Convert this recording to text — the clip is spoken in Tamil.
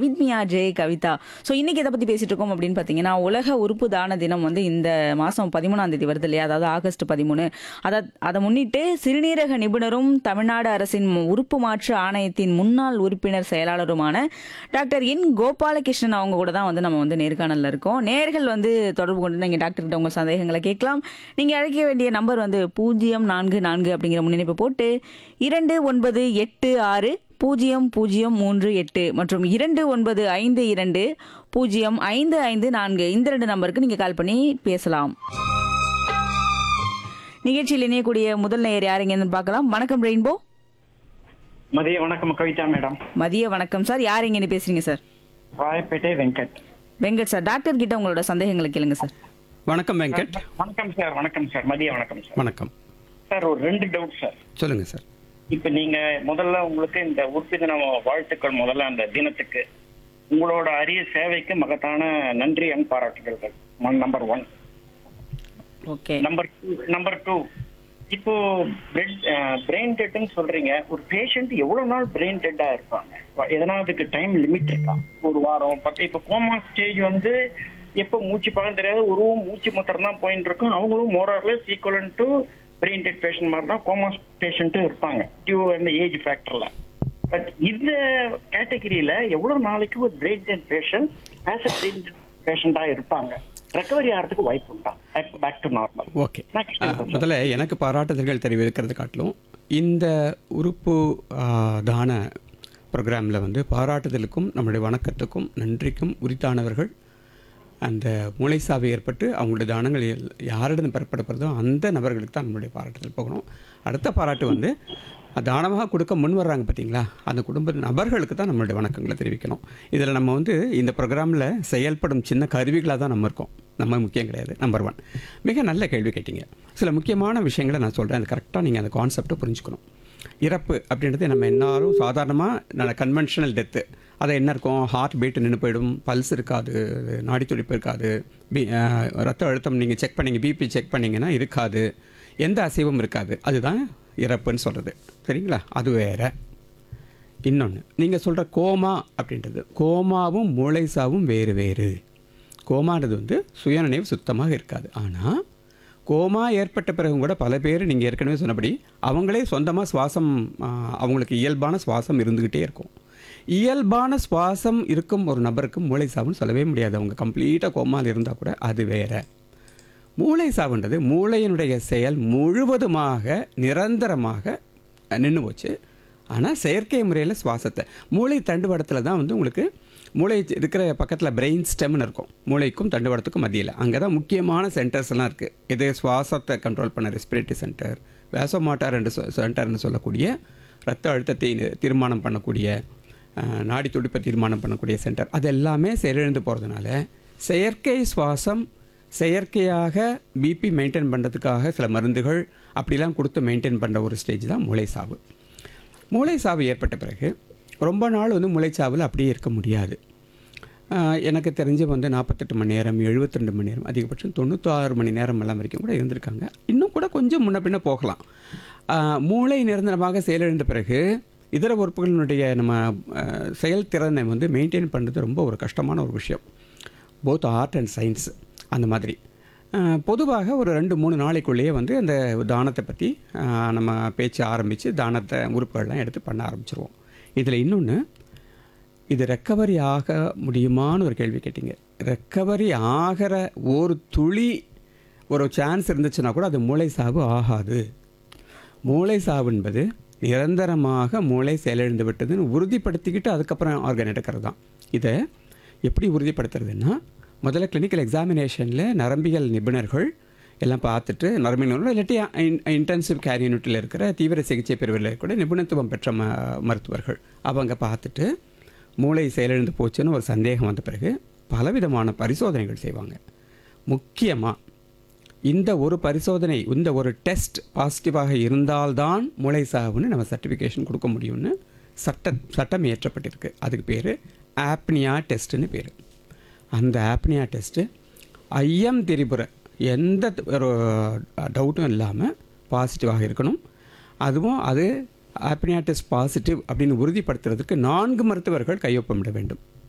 with me J Kavitha so இன்னைக்கு எதை பற்றி பேசிட்டு இருக்கோம் அப்படின்னு பார்த்தீங்கன்னா உலக உறுப்பு தான தினம் வந்து இந்த மாதம் பதிமூணாம் தேதி வருது இல்லையா அதாவது ஆகஸ்ட் பதிமூணு அதை அதை முன்னிட்டு சிறுநீரக நிபுணரும் தமிழ்நாடு அரசின் உறுப்பு மாற்று ஆணையத்தின் முன்னாள் உறுப்பினர் செயலாளருமான டாக்டர் என் கோபாலகிருஷ்ணன் அவங்க கூட தான் வந்து நம்ம வந்து நேர்காணலில் இருக்கோம் நேர்கள் வந்து தொடர்பு கொண்டு நீங்கள் டாக்டர் கிட்ட உங்கள் சந்தேகங்களை கேட்கலாம் நீங்கள் அழைக்க வேண்டிய நம்பர் வந்து பூஜ்ஜியம் நான்கு நான்கு அப்படிங்கிற முன்னிணைப்பு போட்டு இரண்டு ஒன்பது எட்டு ஆறு பூஜ்ஜியம் பூஜ்ஜியம் மூன்று எட்டு மற்றும் இரண்டு ஒன்பது ஐந்து இரண்டு பூஜ்ஜியம் ஐந்து ஐந்து நான்கு இந்த ரெண்டு நம்பருக்கு நீங்கள் கால் பண்ணி பேசலாம் நிகழ்ச்சியில் இணையக்கூடிய முதல் நேயர் யாருங்கன்னு பார்க்கலாம் வணக்கம் ரெயின்போ மதிய வணக்கம் கவிதா மேடம் மதிய வணக்கம் சார் யார் எங்கேன்னு பேசுறீங்க sir Royapettah Venkat Venkat sir doctor கிட்ட உங்களோட சந்தேகங்களை கேளுங்க சார் வணக்கம் வெங்கட் வணக்கம் சார் வணக்கம் சார் மதிய வணக்கம் சார் வணக்கம் சார் ஒரு ரெண்டு டவுட் சார் சொல்லுங்க சார் இப்ப நீங்க முதல்ல உங்களுக்கு இந்த உறுப்பு தின வாழ்த்துக்கள் முதல்ல அந்த தினத்துக்கு உங்களோட அரிய சேவைக்கு மகத்தான நன்றி அண்ட் பாராட்டுகள் number one okay number two number two இப்போ பிரெயின் டெட்னு சொல்றீங்க ஒரு பேஷண்ட் எவ்வளவு நாள் பிரெயின் டெட்டா இருப்பாங்க எதனா அதுக்கு டைம் லிமிட் இருக்கா ஒரு வாரம் பத்து இப்போ கோமா ஸ்டேஜ் வந்து எப்போ மூச்சு பழம் தெரியாது உருவம் மூச்சு மாத்திரம் தான் போயிட்டு இருக்கும் அவங்களும் more or less equivalent to brain dead patient மாதிரி தான் கோமா பேஷண்ட்டும் இருப்பாங்க டியூ அந்த ஏஜ் ஃபேக்டர்ல பட் இந்த கேட்டகரியில எவ்வளவு நாளைக்கு ஒரு brain dead patient as a brain பேஷண்டா இருப்பாங்க ரெக்கவரி ஆகிறதுக்கு வாய்ப்பு உண்டா பேக் டு நார்மல் ஓகே முதல்ல எனக்கு பாராட்டுதல்கள் தெரிவிக்கிறது காட்டிலும் இந்த உறுப்பு ஆ, தான ப்ரோக்ராமில் வந்து பாராட்டுதலுக்கும் நம்மளுடைய வணக்கத்துக்கும் நன்றிக்கும் உரித்தானவர்கள் அந்த மூளைசாவை ஏற்பட்டு அவங்களுடைய தானங்கள் எல்- யாரிடம் பெறப்படுகிறதோ அந்த நபர்களுக்கு தான் நம்மளுடைய பாராட்டுதல் போகணும் அடுத்த பாராட்டு வந்து தானமாக கொடுக்க முன் வர்றாங்க பார்த்தீங்களா அந்த குடும்ப நபர்களுக்கு தான் நம்மளுடைய வணக்கங்களை தெரிவிக்கணும் இதில் நம்ம வந்து இந்த ப்ரோக்ராமில் செயல்படும் சின்ன கருவிகளாக தான் நம்ம இருக்கோம் நம்ம முக்கியம் கிடையாது நம்பர் ஒன் மிக நல்ல கேள்வி கேட்டீங்க சில முக்கியமான விஷயங்களை நான் சொல்கிறேன் அது கரெக்டாக நீங்கள் அந்த கான்செப்டை புரிஞ்சுக்கணும் இறப்பு அப்படின்றது நம்ம எல்லாரும் சாதாரணமாக கன்வென்ஷனல் டெத்து அதை என்ன இருக்கும் ஹார்ட் பீட் நின்று போயிடும் பல்ஸ் இருக்காது நாடி துடிப்பு இருக்காது பி அஹ், ரத்த அழுத்தம் நீங்கள் செக் பண்ணீங்க பிபி செக் பண்ணீங்கன்னா இருக்காது எந்த அசைவும் இருக்காது அதுதான் இறப்புன்னு சொல்கிறது சரிங்களா அது வேற இன்னொன்று நீங்கள் சொல்கிற கோமா அப்படின்றது கோமாவும் மூளைசாவும் வேறு வேறு கோமான்றது வந்து சுயநினைவு சுத்தமாக இருக்காது ஆனால் கோமா ஏற்பட்ட பிறகும் கூட பல பேர் நீங்கள் ஏற்கனவே சொன்னபடி அவங்களே சொந்தமாக சுவாசம் ஆ, அவங்களுக்கு இயல்பான சுவாசம் இருந்துக்கிட்டே இருக்கும் இயல்பான சுவாசம் இருக்கும் ஒரு நபருக்கு மூளை சாவுன்னு சொல்லவே முடியாது அவங்க கம்ப்ளீட்டாக கோமாவில் இருந்தால் கூட அது வேற மூளை சாவுன்றது மூளையினுடைய செயல் முழுவதுமாக நிரந்தரமாக நின்று போச்சு ஆனால் செயற்கை முறையில் சுவாசத்தை மூளை தண்டுவடத்தில் தான் வந்து உங்களுக்கு மூளை இருக்கிற பக்கத்தில் பிரெயின் ஸ்டெம்னு இருக்கும் மூளைக்கும் தண்டுவடத்துக்கும் மத்தியில் அங்கே தான் முக்கியமான சென்டர்ஸ் எல்லாம் இருக்குது இது சுவாசத்தை கண்ட்ரோல் பண்ண ரெஸ்பிரேட்டரி சென்டர் வேசோமாட்டார் என்று சொ- சென்டர்னு சொல்லக்கூடிய ரத்த அழுத்தத்தை நி- தீர்மானம் பண்ணக்கூடிய அஹ், நாடி துடிப்பை தீர்மானம் பண்ணக்கூடிய சென்டர் அது எல்லாமே செயலிழந்து போகிறதுனால செயற்கை சுவாசம் செயற்கையாக பிபி மெயின்டைன் பண்ணுறதுக்காக சில மருந்துகள் அப்படிலாம் கொடுத்து மெயின்டைன் பண்ணுற ஒரு ஸ்டேஜ் தான் மூளை சாவு மூளை சாவு ஏற்பட்ட பிறகு ரொம்ப நாள் வந்து மூளைச்சாவில் அப்படியே இருக்க முடியாது ஆஹ் எனக்கு தெரிஞ்சு வந்து நாற்பத்தெட்டு மணி நேரம் 72 மணி நேரம் அதிகபட்சம் தொண்ணூத்தாறு மணி நேரம் எல்லாம் வரைக்கும் கூட இருந்திருக்காங்க இன்னும் கூட கொஞ்சம் முன்ன பின்ன போகலாம் ஆஹ் மூளை நிரந்தரமாக செயலிழந்த பிறகு இதர உறுப்புகளினுடைய நம்ம ஆஹ் செயல்திறனை வந்து மெயின்டைன் பண்ணுறது ரொம்ப ஒரு கஷ்டமான ஒரு விஷயம் போத் ஆர்ட் அண்ட் சயின்ஸ் அந்த மாதிரி ஆஹ் பொதுவாக ஒரு ரெண்டு மூணு நாளைக்குள்ளேயே வந்து அந்த தானத்தை பற்றி ஆஹ் நம்ம பேச்சு ஆரம்பித்து தானத்தை உறுப்புகள்லாம் எடுத்து பண்ண ஆரம்பிச்சிருவோம் இதில் இன்னொன்று இது ரெக்கவரி ஆக முடியுமான்னு ஒரு கேள்வி கேட்டீங்க ரெக்கவரி ஆகிற ஒரு துளி ஒரு சான்ஸ் இருந்துச்சுன்னா கூட அது மூளை சாவு ஆகாது மூளை சாவு என்பது நிரந்தரமாக மூளை செயலிழந்து விட்டதுன்னு உறுதிப்படுத்திக்கிட்டு அதுக்கப்புறம் ஆர்கன் எடுக்கிறது தான் இதை எப்படி உறுதிப்படுத்துறதுன்னா முதல்ல கிளினிக்கல் எக்ஸாமினேஷனில் நரம்பியல் நிபுணர்கள் எல்லாம் பார்த்துட்டு நரம்பியல் நிபுணர் இல்லாட்டி இன்டென்சிவ் கேர் யூனிட்டில் இருக்கிற தீவிர சிகிச்சை பிரிவில் கூட நிபுணத்துவம் பெற்ற ம மருத்துவர்கள் அவங்க பார்த்துட்டு மூளை செயலிழந்து போச்சுன்னு ஒரு சந்தேகம் வந்த பிறகு பலவிதமான பரிசோதனைகள் செய்வாங்க முக்கியமாக இந்த ஒரு பரிசோதனை இந்த ஒரு டெஸ்ட் பாசிட்டிவாக இருந்தால்தான் மூளை சாவுன்னு நம்ம சர்டிஃபிகேஷன் கொடுக்க முடியும்னு சட்ட சட்டம் இயற்றப்பட்டிருக்கு அதுக்கு பேர் ஆப்னியா டெஸ்ட்டுன்னு பேர் அந்த ஆப்னியா டெஸ்ட்டு ஐயம் திரிபுர எந்த த- ஒரு டவுட்டும் இல்லாமல் பாசிட்டிவாக இருக்கணும் அதுவும் அது ஆப்னியா டெஸ்ட் பாசிட்டிவ் அப்படின்னு உறுதிப்படுத்துறதுக்கு நான்கு மருத்துவர்கள் கையொப்பமிட வேண்டும்